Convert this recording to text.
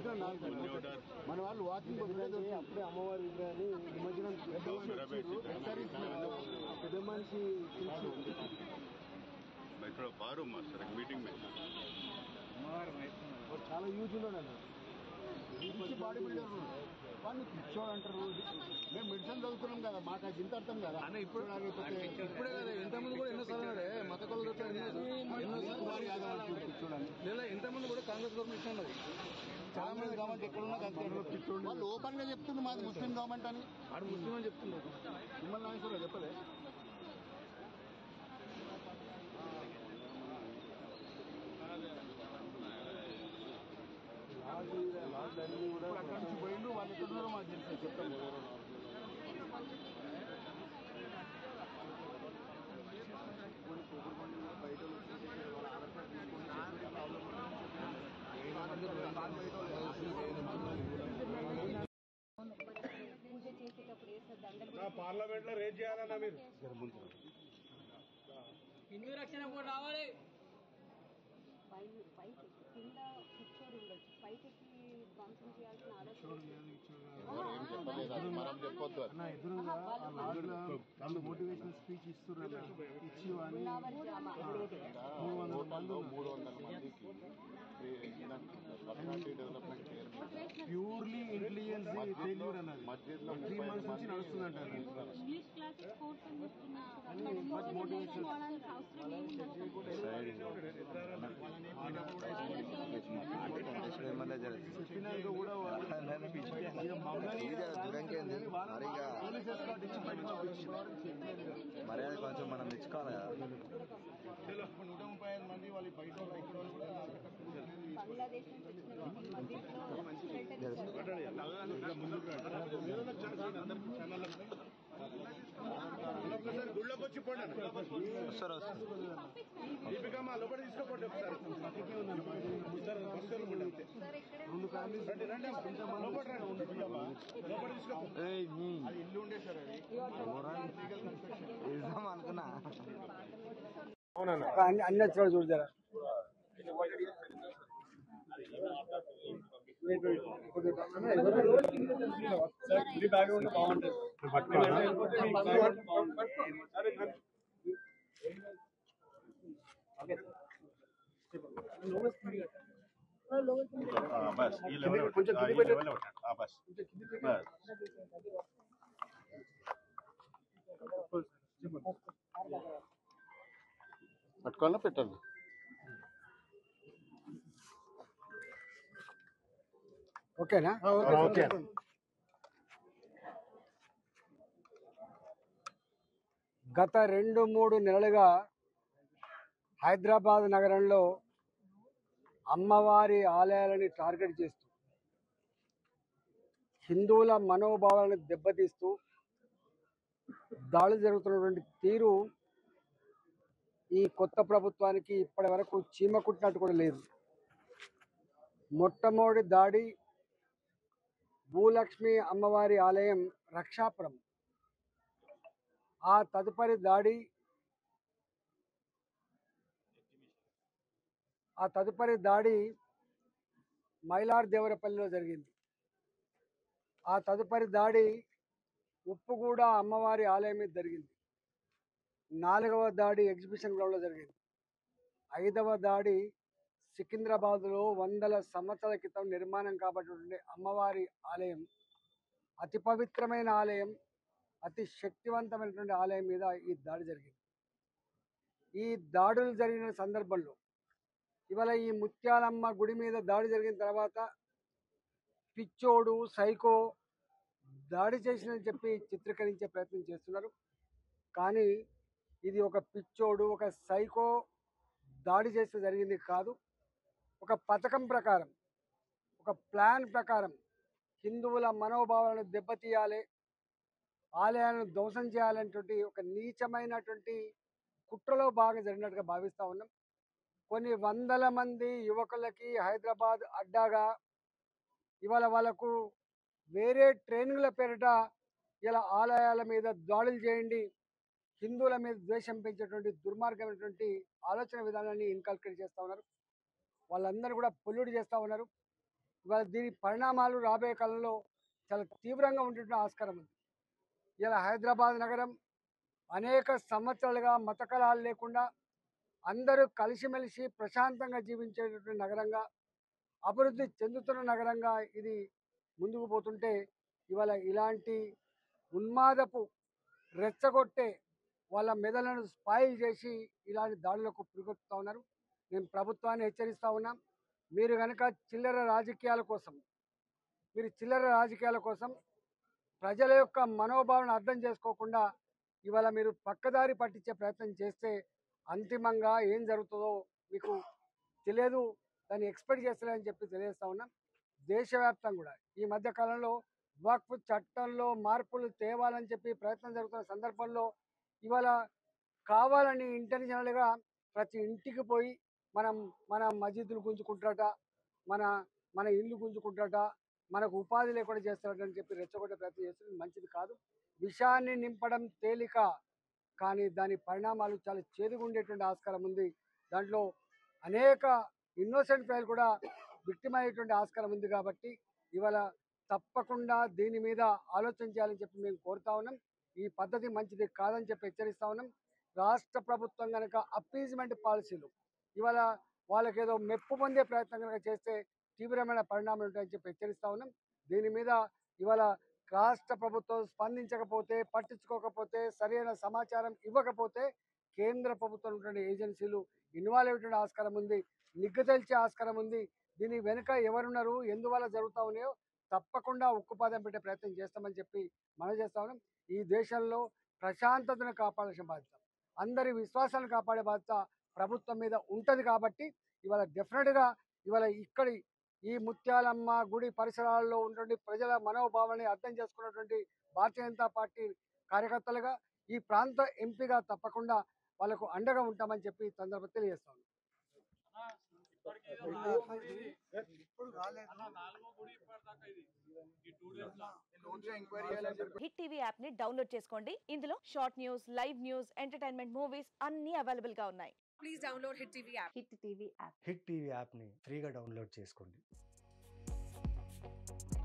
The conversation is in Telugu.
చూసిన నాలుగు గంటలు. మన వాళ్ళు వాకింగ్ అప్పుడే అమ్మవారి విగ్రహాన్ని నిమజ్జనం ఒకసారి ఆ పెద్ద మనిషి పిలిచి मैं थोड़ा बाहर हूँ मास्टर एक मीटिंग में వాడు చాలా యూజ్ ఉన్నాడు అన్న పిచ్చి బాడీ బిల్డర్ వాడిని పిచ్చోడు అంటారు మేము మెడిసిన్ చదువుతున్నాం కదా మాకు అది ఇంత అర్థం కదా అన్న ఇప్పుడు ఇప్పుడే కదా ఇంతమంది కూడా ఎన్నో చదివాడే మత కొలతో కుమార్ యాదవ్ అంటారు పిచ్చోడు అని లేదా ఇంతమంది కూడా కాంగ్రెస్ గవర్నమెంట్ ఉన్నది చాలా మంది గవర్నమెంట్ ఎక్కడున్నా కదా పిచ్చోడు వాళ్ళు ఓపెన్ గా చెప్తున్నారు మాది ముస్లిం గవర్నమెంట్ అని ఆడు ముస్లిం అని చెప్తున్నారు మిమ్మల్ని నాగేశ్వరరావు చెప్పలే ఇప్పుడు అక్కడి నుంచి పోయిండు వాళ్ళు ఎక్కడ ఉన్నారో మాకు తెలుసు చెప్తాను పూజ చేసేటప్పుడు వేసే దండలు పార్లమెంట్ లో రేజ్ చేయాలన్నా మీరు హిందూ రక్షణ కూడా రావాలి పై పైకి కింద పిచ్చోడు ఉండొచ్చు పైకి ధ్వంసం చేయాల్సిన ఆలోచన మనం చెప్పొద్దు అన్న ఎదురుగా వాళ్ళు మోటివేషనల్ స్పీచ్ ఇస్తున్నారు ఇచ్చి అని మూడు వందల మంది మూడు వందల మందికి personality development chairman purely intelligence failure అన్నది మస్జిద్లో త్రీ మంత్స్ నుంచి నడుస్తుందంట అది. ఇంగ్లీష్ క్లాసెస్ కోర్స్ అని చెప్తున్నారు మోటివేషన్ వాడాల్సిన అవసరం ఏముంది చెప్పినాక కూడా వాళ్ళు ఇక మమ్మల్ని పోలీస్ ఎస్కార్ట్ ఇచ్చి బయటకు పంపించారు. మర్యాద కొంచెం మనం తెచ్చుకోవాలి కదా నూట ముప్పై ఐదు మంది వాళ్ళు బయట వాళ్ళు ఇక్కడ వాళ్ళు కూడా బంగ్లాదేశ్ నుంచి వచ్చిన వ్యక్తి మధ్యలో షెల్టర్ ఒకసారి గుళ్ళకి వచ్చి పోండి అన్న. వస్తారు వస్తారు దీపికమ్మ లోపల తీసుకోపోండి ఒకసారి ఒకసారి బస్సులో ఉండండి అంతే. రెండు ఫ్యామిలీస్ రండి రండి అమ్మ. లోపల రండి లోపల తీసుకోపో ఏయ్, నీ. అది ఇల్లు ఉండే సార్ అది ఇద్దాం అనుకున్నా అన్ని వచ్చాడు చూడు జరా బస్ ఈ లెవెల్ కొంచెం ఈ లెవెల్ బస్ బస్ పట్టుకోవాలా పెట్టాలి ఓకేనా ఓకే గత రెండు మూడు నెలలుగా హైదరాబాద్ నగరంలో అమ్మవారి ఆలయాలని టార్గెట్ చేస్తూ హిందువుల మనోభావాలను దెబ్బతీస్తూ దాడులు జరుగుతున్నటువంటి తీరు ఈ కొత్త ప్రభుత్వానికి ఇప్పటి వరకు చీమ కుట్టినట్టు కూడా లేదు మొట్టమొదటి దాడి భూలక్ష్మి అమ్మవారి ఆలయం రక్షాపురం ఆ తదుపరి దాడి ఆ తదుపరి దాడి మైలార్ దేవరపల్లిలో జరిగింది ఆ తదుపరి దాడి ఉప్పుగూడ అమ్మవారి ఆలయం మీద జరిగింది నాలుగవ దాడి ఎగ్జిబిషన్ గ్రౌండ్లో జరిగింది ఐదవ దాడి సికింద్రాబాద్లో వందల సంవత్సరాల క్రితం నిర్మాణం కాబట్టినటువంటి అమ్మవారి ఆలయం అతి పవిత్రమైన ఆలయం అతి శక్తివంతమైనటువంటి ఆలయం మీద ఈ దాడి జరిగింది ఈ దాడులు జరిగిన సందర్భంలో ఇవాళ ఈ ముత్యాలమ్మ గుడి మీద దాడి జరిగిన తర్వాత పిచ్చోడు సైకో దాడి చేసిందని చెప్పి చిత్రీకరించే ప్రయత్నం చేస్తున్నారు కానీ ఇది ఒక పిచ్చోడు ఒక సైకో దాడి చేస్తే జరిగింది కాదు ఒక పథకం ప్రకారం ఒక ప్లాన్ ప్రకారం హిందువుల మనోభావాలను దెబ్బతీయాలి ఆలయాలను ధ్వంసం చేయాలనేటువంటి ఒక నీచమైనటువంటి కుట్రలో బాగా జరిగినట్టుగా భావిస్తూ ఉన్నాం కొన్ని వందల మంది యువకులకి హైదరాబాద్ అడ్డాగా ఇవాళ వాళ్ళకు వేరే ట్రైనింగ్ల పేరిట ఇలా ఆలయాల మీద దాడులు చేయండి హిందువుల మీద ద్వేషం పెంచేటువంటి దుర్మార్గమైనటువంటి ఆలోచన విధానాన్ని ఇన్కల్కేట్ చేస్తూ ఉన్నారు వాళ్ళందరూ కూడా పొల్యూట్ చేస్తూ ఉన్నారు ఇవాళ దీని పరిణామాలు రాబోయే కాలంలో చాలా తీవ్రంగా ఉండేటువంటి ఆస్కారం ఉంది ఇలా హైదరాబాద్ నగరం అనేక సంవత్సరాలుగా మత కలహాలు లేకుండా అందరూ కలిసిమెలిసి ప్రశాంతంగా జీవించేటటువంటి నగరంగా అభివృద్ధి చెందుతున్న నగరంగా ఇది ముందుకు పోతుంటే ఇవాళ ఇలాంటి ఉన్మాదపు రెచ్చగొట్టే వాళ్ళ మెదలను స్పాయిల్ చేసి ఇలాంటి దాడులకు పురిగొట్టుతా ఉన్నారు నేను ప్రభుత్వాన్ని హెచ్చరిస్తా ఉన్నాం మీరు కనుక చిల్లర రాజకీయాల కోసం మీరు చిల్లర రాజకీయాల కోసం ప్రజల యొక్క మనోభావాలను అర్థం చేసుకోకుండా ఇవాళ మీరు పక్కదారి పట్టించే ప్రయత్నం చేస్తే అంతిమంగా ఏం జరుగుతుందో మీకు తెలియదు దాన్ని ఎక్స్పెక్ట్ చేస్తలేదని చెప్పి తెలియజేస్తా ఉన్నాం దేశవ్యాప్తంగా కూడా ఈ మధ్య కాలంలో వక్ఫ్ చట్టంలో మార్పులు తేవాలని చెప్పి ప్రయత్నం జరుగుతున్న సందర్భంలో ఇవాళ కావాలని ఇంటెన్షనల్గా ప్రతి ఇంటికి పోయి మనం మన మసీదులు గుంజుకుంటాట మన మన ఇల్లు గుంజుకుంటాట మనకు ఉపాధి లేకుండా చేస్తారని చెప్పి రెచ్చగొట్టే ప్రయత్నం చేస్తుంది మంచిది కాదు విషాన్ని నింపడం తేలిక కానీ దాని పరిణామాలు చాలా చేదుగా ఉండేటువంటి ఆస్కారం ఉంది దాంట్లో అనేక ఇన్నోసెంట్ ప్రజలు కూడా విక్టిమ్ అయ్యేటువంటి ఆస్కారం ఉంది కాబట్టి ఇవాళ తప్పకుండా దీని మీద ఆలోచన చేయాలని చెప్పి మేము కోరుతా ఉన్నాం ఈ పద్ధతి మంచిది కాదని చెప్పి హెచ్చరిస్తా ఉన్నాం రాష్ట్ర ప్రభుత్వం కనుక అప్పీజ్మెంట్ పాలసీలు ఇవాళ వాళ్ళకేదో మెప్పు పొందే ప్రయత్నం కనుక చేస్తే తీవ్రమైన పరిణామాలు ఉంటాయని చెప్పి హెచ్చరిస్తా ఉన్నాం దీని మీద ఇవాళ రాష్ట్ర ప్రభుత్వం స్పందించకపోతే పట్టించుకోకపోతే సరైన సమాచారం ఇవ్వకపోతే కేంద్ర ప్రభుత్వం ఉన్నటువంటి ఏజెన్సీలు ఇన్వాల్వ్ అయ్యేటువంటి ఆస్కారం ఉంది నిగ్గు తెలిసే ఆస్కారం ఉంది దీని వెనుక ఎవరున్నారు ఎందువల్ల జరుగుతూ ఉన్నాయో తప్పకుండా ఉక్కుపాదం పెట్టే ప్రయత్నం చేస్తామని చెప్పి మనం చేస్తా ఉన్నాం ఈ దేశంలో ప్రశాంతతను కాపాడాల్సిన బాధ్యత అందరి విశ్వాసాలను కాపాడే బాధ్యత ప్రభుత్వం మీద ఉంటుంది కాబట్టి ఇవాళ డెఫినెట్గా ఇవాళ ఇక్కడి ఈ ముత్యాలమ్మ గుడి పరిసరాల్లో ఉన్నటువంటి ప్రజల మనోభావాన్ని అర్థం చేసుకున్నటువంటి భారతీయ జనతా పార్టీ కార్యకర్తలుగా ఈ ప్రాంత ఎంపీగా తప్పకుండా వాళ్ళకు అండగా ఉంటామని చెప్పి ఈ సందర్భంగా తెలియజేస్తాను హిట్ టీవీ యాప్ ని డౌన్లోడ్ చేసుకోండి ఇందులో short news live news entertainment movies అన్ని అవైలబుల్ గా ఉన్నాయి please download hit TV app hit TV app hit TV యాప్ని ఫ్రీగా డౌన్లోడ్ చేసుకోండి